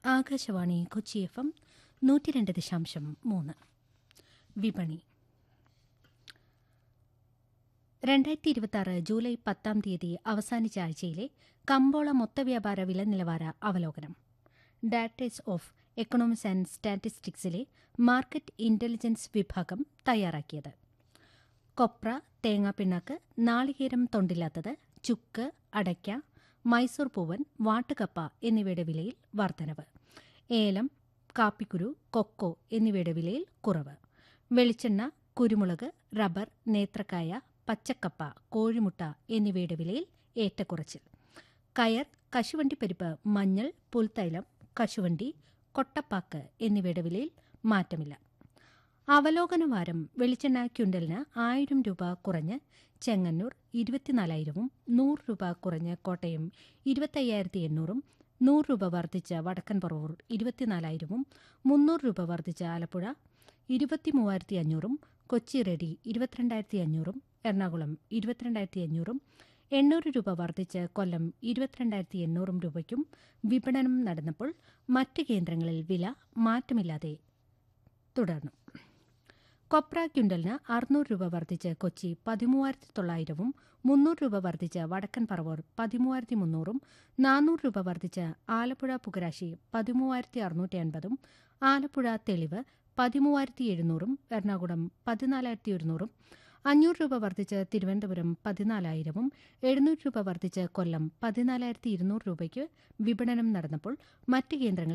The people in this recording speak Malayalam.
ആകാശവാണി കൊച്ചി എഫ് എം നൂറ്റി രണ്ട് ദശാംശം മൂന്ന് വിപണി രണ്ടായിരത്തി ഇരുപത്തി ആറ് ജൂലൈ പത്താം തീയതി അവസാനിച്ച ആഴ്ചയിലെ കമ്പോള മൊത്തവ്യാപാര വില നിലവാര അവലോകനം ഡാറ്റേഴ്സ് ഓഫ് എക്കണോമിക്സ് ആൻഡ് സ്റ്റാറ്റിസ്റ്റിക്സിലെ മാർക്കറ്റ് ഇന്റലിജൻസ് വിഭാഗം തയ്യാറാക്കിയത് കൊപ്ര തേങ്ങാപ്പിണ്ണാക്ക് നാളികേരം തൊണ്ടില്ലാത്തത് ചുക്ക് അടയ്ക്ക മൈസൂർ പൂവൻ വാട്ടുകപ്പ എന്നിവയുടെ വിലയിൽ വർധനവ് ഏലം കാപ്പിക്കുരു കൊക്കോ എന്നിവയുടെ വിലയിൽ കുറവ് വെളിച്ചെണ്ണ കുരുമുളക് റബ്ബർ നേത്രക്കായ പച്ചക്കപ്പ കോഴിമുട്ട എന്നിവയുടെ വിലയിൽ ഏറ്റക്കുറച്ചിൽ കയർ കശുവണ്ടിപ്പരിപ്പ് മഞ്ഞൾ പുൽത്തൈലം കശുവണ്ടി കൊട്ടപ്പാക്ക് എന്നിവയുടെ വിലയിൽ മാറ്റമില്ല അവലോകനവാരം വെളിച്ചെണ്ണ ക്യുണ്ടലിന് ആയിരം രൂപ കുറഞ്ഞ് ചെങ്ങന്നൂർ ഇരുപത്തിനാലായിരവും നൂറ് രൂപ കുറഞ്ഞ് കോട്ടയം ഇരുപത്തയ്യായിരത്തി എണ്ണൂറും നൂറ് രൂപ വർദ്ധിച്ച വടക്കൻ പറവൂർ ഇരുപത്തിനാലായിരവും മുന്നൂറ് രൂപ വർദ്ധിച്ച ആലപ്പുഴ ഇരുപത്തിമൂവായിരത്തി അഞ്ഞൂറും കൊച്ചി റെഡി ഇരുപത്തിരണ്ടായിരത്തി അഞ്ഞൂറും എറണാകുളം ഇരുപത്തിരണ്ടായിരത്തി അഞ്ഞൂറും എണ്ണൂറ് രൂപ വർദ്ധിച്ച് കൊല്ലം ഇരുപത്തിരണ്ടായിരത്തി എണ്ണൂറും രൂപയ്ക്കും വിപണനം നടന്നപ്പോൾ മറ്റ് കേന്ദ്രങ്ങളിൽ വില മാറ്റമില്ലാതെ തുടർന്നു കൊപ്ര ക്യുണ്ടലിന് അറുന്നൂറ് രൂപ വർദ്ധിച്ച് കൊച്ചി പതിമൂവായിരത്തി തൊള്ളായിരവും മുന്നൂറ് രൂപ വർദ്ധിച്ച് വടക്കൻ പറവൂർ പതിമൂവായിരത്തി മുന്നൂറും നാനൂറ് രൂപ വർദ്ധിച്ച് ആലപ്പുഴ പുകരാശി പതിമൂവായിരത്തി അറുന്നൂറ്റി അൻപതും ആലപ്പുഴ തെളിവ് പതിമൂവായിരത്തി എഴുന്നൂറും എറണാകുളം പതിനാലായിരത്തി ഒരുന്നൂറും അഞ്ഞൂറ് രൂപ വർദ്ധിച്ച് തിരുവനന്തപുരം പതിനാലായിരവും എഴുന്നൂറ് രൂപ വർദ്ധിച്ച് കൊല്ലം പതിനാലായിരത്തി ഇരുന്നൂറ് രൂപയ്ക്ക് വിപണനം നടന്നപ്പോൾ മറ്റ് കേന്ദ്രങ്ങളിൽ